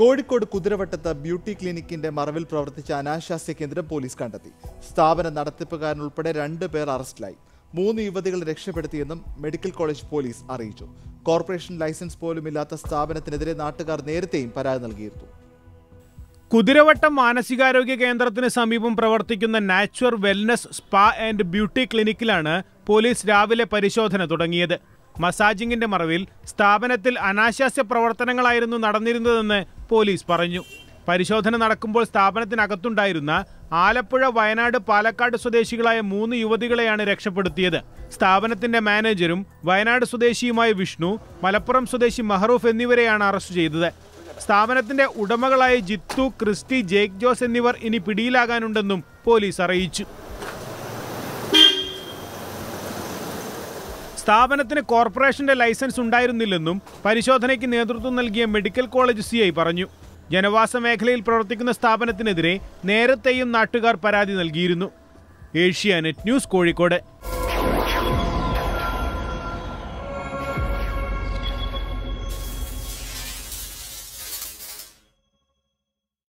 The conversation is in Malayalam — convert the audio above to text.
കോഴിക്കോട് കുതിരവട്ടത്ത് ബ്യൂട്ടി ക്ലിനിക്കിന്റെ മറവിൽ പ്രവർത്തിച്ച അനാശാസ്യ കേന്ദ്രം പോലീസ് കണ്ടെത്തി സ്ഥാപന നടത്തിപ്പുകാരനുൾപ്പെടെ രണ്ട് പേർ അറസ്റ്റിലായി മൂന്ന് യുവതികളെ രക്ഷപ്പെടുത്തിയെന്നും മെഡിക്കൽ കോളേജ് പോലീസ് അറിയിച്ചു കോർപ്പറേഷൻ ലൈസൻസ് പോലുമില്ലാത്ത സ്ഥാപനത്തിനെതിരെ നാട്ടുകാർ നേരത്തെയും പരാതി നൽകിയിരുന്നു കുതിരവട്ടം മാനസികാരോഗ്യ കേന്ദ്രത്തിന് സമീപം പ്രവർത്തിക്കുന്ന natural wellness spa and beauty ക്ലിനിക്കിലാണ് പോലീസ് രാവിലെ പരിശോധന തുടങ്ങിയത് മസാജിങ്ങിന്റെ മറവിൽ സ്ഥാപനത്തിൽ അനാശാസ്യ പ്രവർത്തനങ്ങളായിരുന്നു നടന്നിരുന്നതെന്ന് പോലീസ് പറഞ്ഞു പരിശോധന നടക്കുമ്പോൾ സ്ഥാപനത്തിനകത്തുണ്ടായിരുന്ന ആലപ്പുഴ വയനാട് പാലക്കാട് സ്വദേശികളായ മൂന്ന് യുവതികളെയാണ് രക്ഷപ്പെടുത്തിയത് സ്ഥാപനത്തിന്റെ മാനേജരും വയനാട് സ്വദേശിയുമായ വിഷ്ണു മലപ്പുറം സ്വദേശി മഹറൂഫ് എന്നിവരെയാണ് അറസ്റ്റ് ചെയ്തത് സ്ഥാപനത്തിന്റെ ഉടമകളായ ജിത്തു ക്രിസ്റ്റി ജേക്ക് ജോസ് എന്നിവർ ഇനി പിടിയിലാകാനുണ്ടെന്നും പോലീസ് അറിയിച്ചു സ്ഥാപനത്തിന് കോർപ്പറേഷന്റെ ലൈസൻസ് ഉണ്ടായിരുന്നില്ലെന്നും പരിശോധനയ്ക്ക് നേതൃത്വം നൽകിയ മെഡിക്കൽ കോളേജ് സി പറഞ്ഞു ജനവാസ മേഖലയിൽ പ്രവർത്തിക്കുന്ന സ്ഥാപനത്തിനെതിരെ നേരത്തെയും നാട്ടുകാർ പരാതി നൽകിയിരുന്നു ഏഷ്യാനെറ്റ് ന്യൂസ് കോഴിക്കോട്